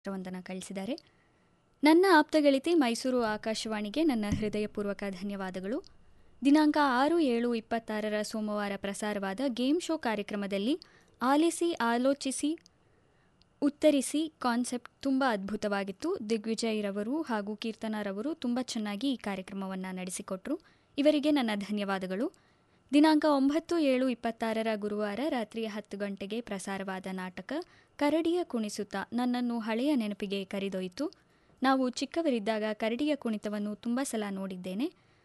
ಪತ್ರವೊಂದನ್ನು ಕಳಿಸಿದ್ದಾರೆ ನನ್ನ ಆಪ್ತಗಳಿತಿ ಮೈಸೂರು ಆಕಾಶವಾಣಿಗೆ ನನ್ನ ಹೃದಯಪೂರ್ವಕ ಧನ್ಯವಾದಗಳು ದಿನಾಂಕ ಆರು ಏಳು ಇಪ್ಪತ್ತಾರರ ಸೋಮವಾರ ಪ್ರಸಾರವಾದ ಗೇಮ್ ಶೋ ಕಾರ್ಯಕ್ರಮದಲ್ಲಿ ಆಲಿಸಿ ಆಲೋಚಿಸಿ ಉತ್ತರಿಸಿ ಕಾನ್ಸೆಪ್ಟ್ ತುಂಬ ಅದ್ಭುತವಾಗಿತ್ತು ದಿಗ್ವಿಜಯ್ರವರು ಹಾಗೂ ಕೀರ್ತನಾರವರು ತುಂಬ ಚೆನ್ನಾಗಿ ಈ ಕಾರ್ಯಕ್ರಮವನ್ನು ನಡೆಸಿಕೊಟ್ರು ಇವರಿಗೆ ನನ್ನ ಧನ್ಯವಾದಗಳು ದಿನಾಂಕ ಒಂಬತ್ತು ಏಳು ಇಪ್ಪತ್ತಾರರ ಗುರುವಾರ ರಾತ್ರಿ ಹತ್ತು ಗಂಟೆಗೆ ಪ್ರಸಾರವಾದ ನಾಟಕ ಕರಡಿಯ ಕುಣಿಸುತ್ತ ನನ್ನನ್ನು ಹಳೆಯ ನೆನಪಿಗೆ ಕರೆದೊಯ್ತು ನಾವು ಚಿಕ್ಕವರಿದ್ದಾಗ ಕರಡಿಯ ಕುಣಿತವನ್ನು ತುಂಬ ಸಲ ನೋಡಿದ್ದೇನೆ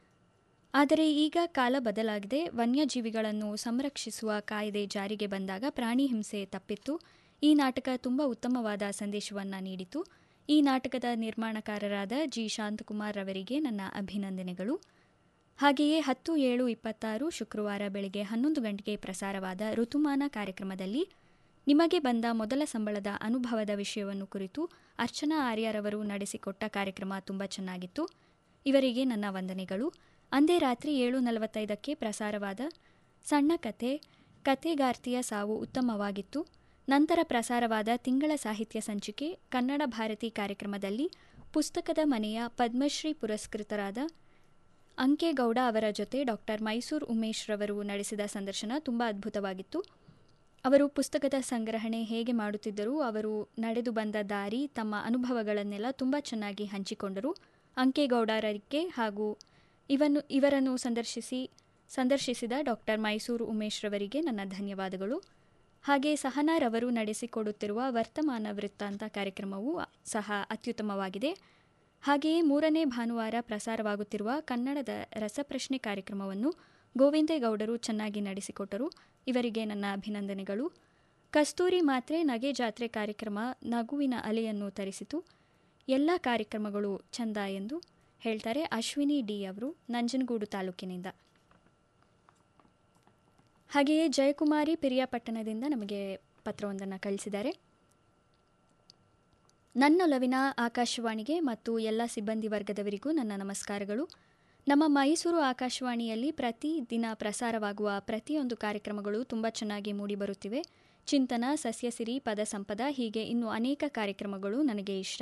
ಆದರೆ ಈಗ ಕಾಲ ಬದಲಾಗಿದೆ ವನ್ಯಜೀವಿಗಳನ್ನು ಸಂರಕ್ಷಿಸುವ ಕಾಯ್ದೆ ಜಾರಿಗೆ ಬಂದಾಗ ಪ್ರಾಣಿ ಹಿಂಸೆ ತಪ್ಪಿತ್ತು ಈ ನಾಟಕ ತುಂಬ ಉತ್ತಮವಾದ ಸಂದೇಶವನ್ನು ನೀಡಿತು ಈ ನಾಟಕದ ನಿರ್ಮಾಣಕಾರರಾದ ಜಿ ಶಾಂತಕುಮಾರ್ ಅವರಿಗೆ ನನ್ನ ಅಭಿನಂದನೆಗಳು ಹಾಗೆಯೇ ಹತ್ತು ಏಳು ಇಪ್ಪತ್ತಾರು ಶುಕ್ರವಾರ ಬೆಳಗ್ಗೆ ಹನ್ನೊಂದು ಗಂಟೆಗೆ ಪ್ರಸಾರವಾದ ಋತುಮಾನ ಕಾರ್ಯಕ್ರಮದಲ್ಲಿ ನಿಮಗೆ ಬಂದ ಮೊದಲ ಸಂಬಳದ ಅನುಭವದ ವಿಷಯವನ್ನು ಕುರಿತು ಅರ್ಚನಾ ಆರ್ಯರವರು ನಡೆಸಿಕೊಟ್ಟ ಕಾರ್ಯಕ್ರಮ ತುಂಬ ಚೆನ್ನಾಗಿತ್ತು ಇವರಿಗೆ ನನ್ನ ವಂದನೆಗಳು ಅಂದೇ ರಾತ್ರಿ ಏಳು ನಲವತ್ತೈದಕ್ಕೆ ಪ್ರಸಾರವಾದ ಸಣ್ಣ ಕತೆ ಕತೆಗಾರ್ತಿಯ ಸಾವು ಉತ್ತಮವಾಗಿತ್ತು ನಂತರ ಪ್ರಸಾರವಾದ ತಿಂಗಳ ಸಾಹಿತ್ಯ ಸಂಚಿಕೆ ಕನ್ನಡ ಭಾರತಿ ಕಾರ್ಯಕ್ರಮದಲ್ಲಿ ಪುಸ್ತಕದ ಮನೆಯ ಪದ್ಮಶ್ರೀ ಪುರಸ್ಕೃತರಾದ ಅಂಕೇಗೌಡ ಅವರ ಜೊತೆ ಡಾಕ್ಟರ್ ಮೈಸೂರು ಉಮೇಶ್ ರವರು ನಡೆಸಿದ ಸಂದರ್ಶನ ತುಂಬ ಅದ್ಭುತವಾಗಿತ್ತು ಅವರು ಪುಸ್ತಕದ ಸಂಗ್ರಹಣೆ ಹೇಗೆ ಮಾಡುತ್ತಿದ್ದರು ಅವರು ನಡೆದು ಬಂದ ದಾರಿ ತಮ್ಮ ಅನುಭವಗಳನ್ನೆಲ್ಲ ತುಂಬ ಚೆನ್ನಾಗಿ ಹಂಚಿಕೊಂಡರು ಅಂಕೇಗೌಡರರಿಗೆ ಹಾಗೂ ಇವನ್ನು ಇವರನ್ನು ಸಂದರ್ಶಿಸಿ ಸಂದರ್ಶಿಸಿದ ಡಾಕ್ಟರ್ ಮೈಸೂರು ಉಮೇಶ್ ರವರಿಗೆ ನನ್ನ ಧನ್ಯವಾದಗಳು ಹಾಗೆ ಸಹನಾರವರು ನಡೆಸಿಕೊಡುತ್ತಿರುವ ವರ್ತಮಾನ ವೃತ್ತಾಂತ ಕಾರ್ಯಕ್ರಮವೂ ಸಹ ಅತ್ಯುತ್ತಮವಾಗಿದೆ ಹಾಗೆಯೇ ಮೂರನೇ ಭಾನುವಾರ ಪ್ರಸಾರವಾಗುತ್ತಿರುವ ಕನ್ನಡದ ರಸಪ್ರಶ್ನೆ ಕಾರ್ಯಕ್ರಮವನ್ನು ಗೋವಿಂದೇಗೌಡರು ಚೆನ್ನಾಗಿ ನಡೆಸಿಕೊಟ್ಟರು ಇವರಿಗೆ ನನ್ನ ಅಭಿನಂದನೆಗಳು ಕಸ್ತೂರಿ ಮಾತ್ರೆ ನಗೆ ಜಾತ್ರೆ ಕಾರ್ಯಕ್ರಮ ನಗುವಿನ ಅಲೆಯನ್ನು ತರಿಸಿತು ಎಲ್ಲ ಕಾರ್ಯಕ್ರಮಗಳು ಚಂದ ಎಂದು ಹೇಳ್ತಾರೆ ಅಶ್ವಿನಿ ಡಿ ಅವರು ನಂಜನಗೂಡು ತಾಲೂಕಿನಿಂದ ಹಾಗೆಯೇ ಜಯಕುಮಾರಿ ಪಿರಿಯಾಪಟ್ಟಣದಿಂದ ನಮಗೆ ಪತ್ರವೊಂದನ್ನು ಕಳಿಸಿದ್ದಾರೆ ನನ್ನೊಲವಿನ ಆಕಾಶವಾಣಿಗೆ ಮತ್ತು ಎಲ್ಲ ಸಿಬ್ಬಂದಿ ವರ್ಗದವರಿಗೂ ನನ್ನ ನಮಸ್ಕಾರಗಳು ನಮ್ಮ ಮೈಸೂರು ಆಕಾಶವಾಣಿಯಲ್ಲಿ ಪ್ರತಿ ದಿನ ಪ್ರಸಾರವಾಗುವ ಪ್ರತಿಯೊಂದು ಕಾರ್ಯಕ್ರಮಗಳು ತುಂಬ ಚೆನ್ನಾಗಿ ಮೂಡಿಬರುತ್ತಿವೆ ಚಿಂತನ ಸಸ್ಯಸಿರಿ ಪದ ಸಂಪದ ಹೀಗೆ ಇನ್ನು ಅನೇಕ ಕಾರ್ಯಕ್ರಮಗಳು ನನಗೆ ಇಷ್ಟ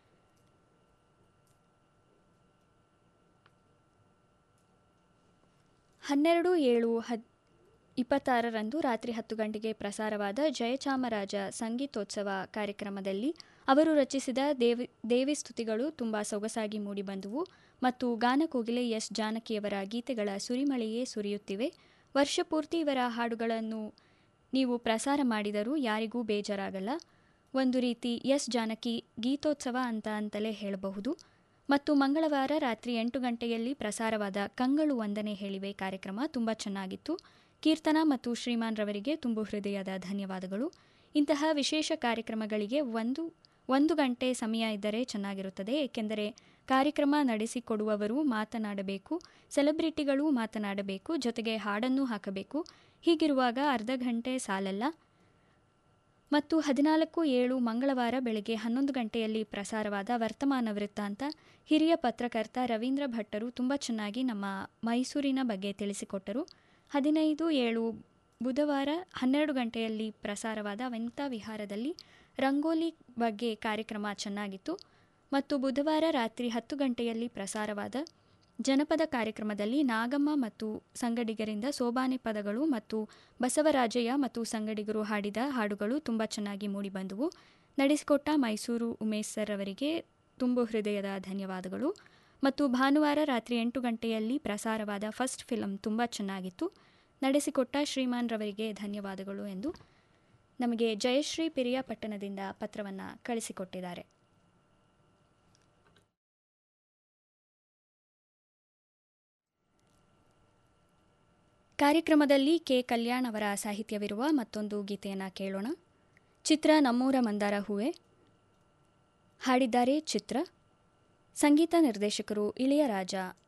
ಹನ್ನೆರಡು ಏಳು ಹದ್ ಇಪ್ಪತ್ತಾರರಂದು ರಾತ್ರಿ ಹತ್ತು ಗಂಟೆಗೆ ಪ್ರಸಾರವಾದ ಜಯಚಾಮರಾಜ ಸಂಗೀತೋತ್ಸವ ಕಾರ್ಯಕ್ರಮದಲ್ಲಿ ಅವರು ರಚಿಸಿದ ದೇವಿ ದೇವಿ ಸ್ತುತಿಗಳು ತುಂಬ ಸೊಗಸಾಗಿ ಮೂಡಿಬಂದುವು ಮತ್ತು ಗಾನಕೋಗಿಲೆ ಎಸ್ ಜಾನಕಿಯವರ ಗೀತೆಗಳ ಸುರಿಮಳೆಯೇ ಸುರಿಯುತ್ತಿವೆ ವರ್ಷಪೂರ್ತಿ ಇವರ ಹಾಡುಗಳನ್ನು ನೀವು ಪ್ರಸಾರ ಮಾಡಿದರೂ ಯಾರಿಗೂ ಬೇಜಾರಾಗಲ್ಲ ಒಂದು ರೀತಿ ಎಸ್ ಜಾನಕಿ ಗೀತೋತ್ಸವ ಅಂತ ಅಂತಲೇ ಹೇಳಬಹುದು ಮತ್ತು ಮಂಗಳವಾರ ರಾತ್ರಿ ಎಂಟು ಗಂಟೆಯಲ್ಲಿ ಪ್ರಸಾರವಾದ ಕಂಗಳು ವಂದನೆ ಹೇಳಿವೆ ಕಾರ್ಯಕ್ರಮ ತುಂಬ ಚೆನ್ನಾಗಿತ್ತು ಕೀರ್ತನ ಮತ್ತು ಶ್ರೀಮಾನ್ ರವರಿಗೆ ತುಂಬು ಹೃದಯದ ಧನ್ಯವಾದಗಳು ಇಂತಹ ವಿಶೇಷ ಕಾರ್ಯಕ್ರಮಗಳಿಗೆ ಒಂದು ಒಂದು ಗಂಟೆ ಸಮಯ ಇದ್ದರೆ ಚೆನ್ನಾಗಿರುತ್ತದೆ ಏಕೆಂದರೆ ಕಾರ್ಯಕ್ರಮ ನಡೆಸಿಕೊಡುವವರು ಮಾತನಾಡಬೇಕು ಸೆಲೆಬ್ರಿಟಿಗಳು ಮಾತನಾಡಬೇಕು ಜೊತೆಗೆ ಹಾಡನ್ನು ಹಾಕಬೇಕು ಹೀಗಿರುವಾಗ ಅರ್ಧ ಗಂಟೆ ಸಾಲಲ್ಲ ಮತ್ತು ಹದಿನಾಲ್ಕು ಏಳು ಮಂಗಳವಾರ ಬೆಳಗ್ಗೆ ಹನ್ನೊಂದು ಗಂಟೆಯಲ್ಲಿ ಪ್ರಸಾರವಾದ ವರ್ತಮಾನ ವೃತ್ತಾಂತ ಹಿರಿಯ ಪತ್ರಕರ್ತ ರವೀಂದ್ರ ಭಟ್ಟರು ತುಂಬ ಚೆನ್ನಾಗಿ ನಮ್ಮ ಮೈಸೂರಿನ ಬಗ್ಗೆ ತಿಳಿಸಿಕೊಟ್ಟರು ಹದಿನೈದು ಏಳು ಬುಧವಾರ ಹನ್ನೆರಡು ಗಂಟೆಯಲ್ಲಿ ಪ್ರಸಾರವಾದ ವೆಂತಾ ವಿಹಾರದಲ್ಲಿ ರಂಗೋಲಿ ಬಗ್ಗೆ ಕಾರ್ಯಕ್ರಮ ಚೆನ್ನಾಗಿತ್ತು ಮತ್ತು ಬುಧವಾರ ರಾತ್ರಿ ಹತ್ತು ಗಂಟೆಯಲ್ಲಿ ಪ್ರಸಾರವಾದ ಜನಪದ ಕಾರ್ಯಕ್ರಮದಲ್ಲಿ ನಾಗಮ್ಮ ಮತ್ತು ಸಂಗಡಿಗರಿಂದ ಸೋಬಾನೆ ಪದಗಳು ಮತ್ತು ಬಸವರಾಜಯ್ಯ ಮತ್ತು ಸಂಗಡಿಗರು ಹಾಡಿದ ಹಾಡುಗಳು ತುಂಬ ಚೆನ್ನಾಗಿ ಮೂಡಿಬಂದವು ನಡೆಸಿಕೊಟ್ಟ ಮೈಸೂರು ಉಮೇಶ್ ಸರ್ ಅವರಿಗೆ ತುಂಬು ಹೃದಯದ ಧನ್ಯವಾದಗಳು ಮತ್ತು ಭಾನುವಾರ ರಾತ್ರಿ ಎಂಟು ಗಂಟೆಯಲ್ಲಿ ಪ್ರಸಾರವಾದ ಫಸ್ಟ್ ಫಿಲಂ ತುಂಬ ಚೆನ್ನಾಗಿತ್ತು ನಡೆಸಿಕೊಟ್ಟ ಶ್ರೀಮಾನ್ ರವರಿಗೆ ಧನ್ಯವಾದಗಳು ಎಂದು ನಮಗೆ ಜಯಶ್ರೀ ಪಿರಿಯಾಪಟ್ಟಣದಿಂದ ಪತ್ರವನ್ನು ಕಳಿಸಿಕೊಟ್ಟಿದ್ದಾರೆ ಕಾರ್ಯಕ್ರಮದಲ್ಲಿ ಕೆ ಕಲ್ಯಾಣ್ ಅವರ ಸಾಹಿತ್ಯವಿರುವ ಮತ್ತೊಂದು ಗೀತೆಯನ್ನು ಕೇಳೋಣ ಚಿತ್ರ ನಮ್ಮೂರ ಮಂದಾರ ಹೂವೆ ಹಾಡಿದ್ದಾರೆ ಚಿತ್ರ ಸಂಗೀತ ನಿರ್ದೇಶಕರು ಇಳೆಯರಾಜ